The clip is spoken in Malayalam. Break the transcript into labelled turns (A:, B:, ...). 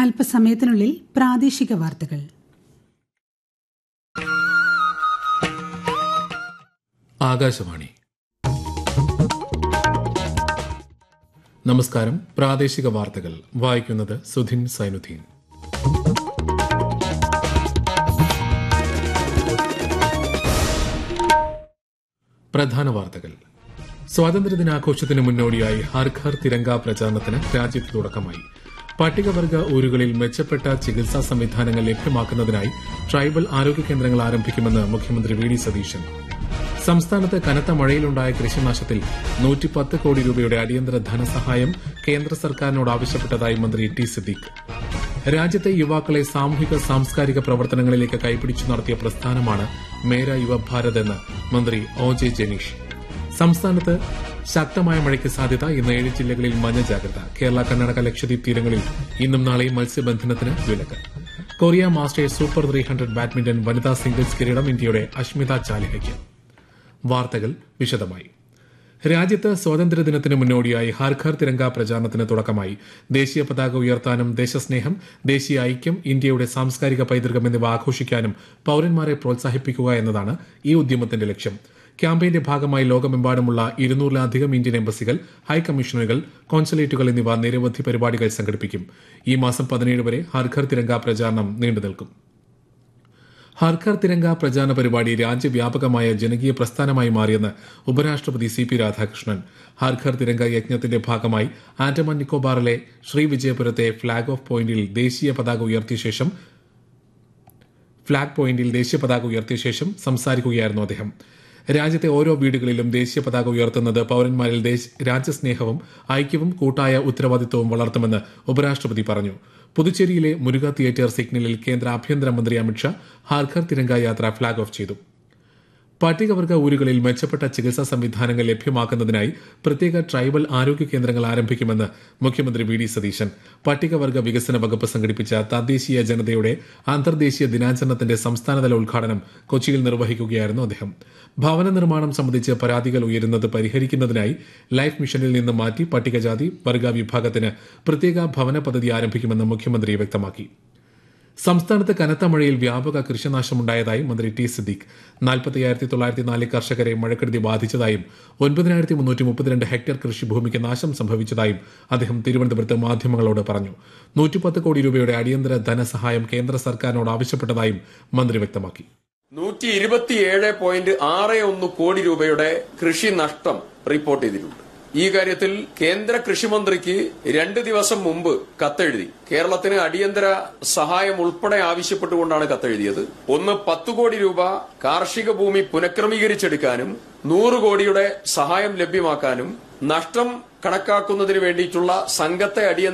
A: അല്പസമയത്തിനുള്ളിൽ പ്രാദേശിക വാർത്തകൾ
B: ആകാശവാണി നമസ്കാരം പ്രാദേശിക വാർത്തകൾ വായിക്കുന്നത് സുധിൻ സൈനുദ്ദീൻ പ്രധാന വാർത്തകൾ സ്വാതന്ത്ര്യദിനാഘോഷത്തിന് മുന്നോടിയായി ഹർ ഘർ തിരങ്ക പ്രചാരണത്തിന് രാജ്യത്ത് തുടക്കമായി പട്ടികവർഗ ഊരുകളിൽ മെച്ചപ്പെട്ട ചികിത്സാ സംവിധാനങ്ങൾ ലഭ്യമാക്കുന്നതിനായി ട്രൈബൽ ആരോഗ്യ കേന്ദ്രങ്ങൾ ആരംഭിക്കുമെന്ന് മുഖ്യമന്ത്രി വി ഡി സതീശൻ സംസ്ഥാനത്ത് കനത്ത മഴയിലുണ്ടായ കൃഷിനാശത്തിൽ നൂറ്റിപ്പത്ത് കോടി രൂപയുടെ അടിയന്തര ധനസഹായം കേന്ദ്ര സർക്കാരിനോട് ആവശ്യപ്പെട്ടതായി മന്ത്രി ടി സിദ്ദീഖ് രാജ്യത്തെ യുവാക്കളെ സാമൂഹിക സാംസ്കാരിക പ്രവർത്തനങ്ങളിലേക്ക് കൈപിടിച്ചു നടത്തിയ പ്രസ്ഥാനമാണ് മേര യുവ ഭാരത് എന്ന് മന്ത്രി ഒ ജെ ജനീഷ് സംസ്ഥാനത്ത് ശക്തമായ മഴയ്ക്ക് സാധ്യത ഇന്ന് ഏഴ് ജില്ലകളിൽ മഞ്ഞ ജാഗ്രത കേരള കർണാടക ലക്ഷദ്വീപ് തീരങ്ങളിൽ ഇന്നും നാളെയും മത്സ്യബന്ധനത്തിന് വിലക്ക് Korea masters super three hundred badminton വനിതാ സിംഗിൾസ് കിരീടം ഇന്ത്യയുടെ അഷ്മിത ചാലിഹയ്ക്ക് വാർത്തകൾ വിശദമായി രാജ്യത്ത് സ്വാതന്ത്ര്യദിനത്തിന് മുന്നോടിയായി ഹർ ഘർ തിരങ്ക പ്രചാരണത്തിന് തുടക്കമായി ദേശീയ പതാക ഉയർത്താനും ദേശസ്നേഹം ദേശീയ ഐക്യം ഇന്ത്യയുടെ സാംസ്കാരിക പൈതൃകം എന്നിവ ആഘോഷിക്കാനും പൌരന്മാരെ പ്രോത്സാഹിപ്പിക്കുക എന്നതാണ് ഈ ഉദ്യമത്തിന്റെ ലക്ഷ്യം ക്യാമ്പയിന്റെ ഭാഗമായി ലോകമെമ്പാടുമുള്ള ഇരുന്നൂറിലധികം ഇന്ത്യൻ എംബസികൾ ഹൈക്കമ്മീഷനുകൾ കോൺസുലേറ്റുകൾ എന്നിവ നിരവധി പരിപാടികൾ സംഘടിപ്പിക്കും ഈ മാസം പതിനേഴ് വരെ ഹർ ഘർ തിരങ്ക പ്രചാരണം നീണ്ടുനിൽക്കും ഹർഘർ തിരങ്ക പ്രചാരണ പരിപാടി രാജ്യവ്യാപകമായ ജനകീയ പ്രസ്ഥാനമായി മാറിയെന്ന് ഉപരാഷ്ട്രപതി സി പി രാധാകൃഷ്ണൻ ഹർഘർ തിരങ്ക യജ്ഞത്തിന്റെ ഭാഗമായി ആൻഡമാൻ നിക്കോബാറിലെ ശ്രീവിജയപുരത്തെ ഫ്ളാഗ് ഓഫ് പോയിന്റിൽ ദേശീയ പതാക ഉയർത്തിയ ശേഷം ഫ്ളാഗ് പോയിന്റിൽ ദേശീയ പതാക ഉയർത്തിയ ശേഷം സംസാരിക്കുകയായിരുന്നു അദ്ദേഹം രാജ്യത്തെ ഓരോ വീടുകളിലും ദേശീയ പതാക ഉയർത്തുന്നത് പൌരന്മാരിൽ രാജ്യസ്നേഹവും ഐക്യവും കൂട്ടായ ഉത്തരവാദിത്വവും വളർത്തുമെന്ന് ഉപരാഷ്ട്രപതി പറഞ്ഞു പുതുച്ചേരിയിലെ മുരുക തിയേറ്റർ സിഗ്നലിൽ കേന്ദ്ര ആഭ്യന്തരമന്ത്രി അമിത്ഷാ ഹാർഘർ തിരങ്ക യാത്ര ഫ്ളാഗ് ഓഫ് ചെയ്തു പട്ടികവർഗ ഊരുകളിൽ മെച്ചപ്പെട്ട ചികിത്സാ സംവിധാനങ്ങൾ ലഭ്യമാക്കുന്നതിനായി പ്രത്യേക ട്രൈബൽ ആരോഗ്യ കേന്ദ്രങ്ങൾ ആരംഭിക്കുമെന്ന് മുഖ്യമന്ത്രി വി ഡി സതീശൻ പട്ടികവർഗ വികസന വകുപ്പ് സംഘടിപ്പിച്ച തദ്ദേശീയ ജനതയുടെ അന്തർദേശീയ ദിനാചരണത്തിന്റെ സംസ്ഥാനതല ഉദ്ഘാടനം കൊച്ചിയിൽ നിർവഹിക്കുകയായിരുന്നു അദ്ദേഹം ഭവന നിർമ്മാണം സംബന്ധിച്ച് പരാതികൾ ഉയരുന്നത് പരിഹരിക്കുന്നതിനായി ലൈഫ് മിഷനിൽ നിന്ന് മാറ്റി പട്ടികജാതി വർഗ വിഭാഗത്തിന് പ്രത്യേക ഭവന പദ്ധതി ആരംഭിക്കുമെന്ന് മുഖ്യമന്ത്രി വ്യക്തമാക്കി സംസ്ഥാനത്ത് കനത്ത മഴയിൽ വ്യാപക കൃഷിനാശമുണ്ടായതായി മന്ത്രി ടി സിദ്ദീഖ് നാൽപ്പത്തിയായിരത്തി തൊള്ളായിരത്തി നാല് കർഷകരെ മഴക്കെടുതി ബാധിച്ചതായും ഒൻപതിനായിരത്തി മുന്നൂറ്റി മുപ്പത്തിരണ്ട് ഹെക്ടർ കൃഷിഭൂമിക്ക് നാശം സംഭവിച്ചതായും അദ്ദേഹം തിരുവനന്തപുരത്ത് മാധ്യമങ്ങളോട് പറഞ്ഞു നൂറ്റിപ്പത്ത് കോടി രൂപയുടെ അടിയന്തര ധനസഹായം കേന്ദ്ര സർക്കാരിനോട് ആവശ്യപ്പെട്ടതായും മന്ത്രി വ്യക്തമാക്കി
C: നൂറ്റി ഇരുപത്തിയേഴ് പോയിന്റ് ആറ് ഒന്ന് കോടി രൂപയുടെ കൃഷി നഷ്ടം റിപ്പോർട്ട് ചെയ്തിട്ടുണ്ട് ഈ കാര്യത്തിൽ കേന്ദ്ര കൃഷിമന്ത്രിക്ക് രണ്ട് ദിവസം മുമ്പ് കത്തെഴുതി കേരളത്തിന് അടിയന്തര സഹായം ഉൾപ്പെടെ ആവശ്യപ്പെട്ടുകൊണ്ടാണ് കത്തെഴുതിയത് ഒന്ന് പത്ത് കോടി രൂപ കാർഷിക ഭൂമി പുനഃക്രമീകരിച്ചെടുക്കാനും നൂറ് കോടിയുടെ സഹായം ലഭ്യമാക്കാനും നഷ്ടം കണക്കാക്കുന്നതിന് വേണ്ടിയിട്ടുള്ള സംഘത്തെ അടിയന്തര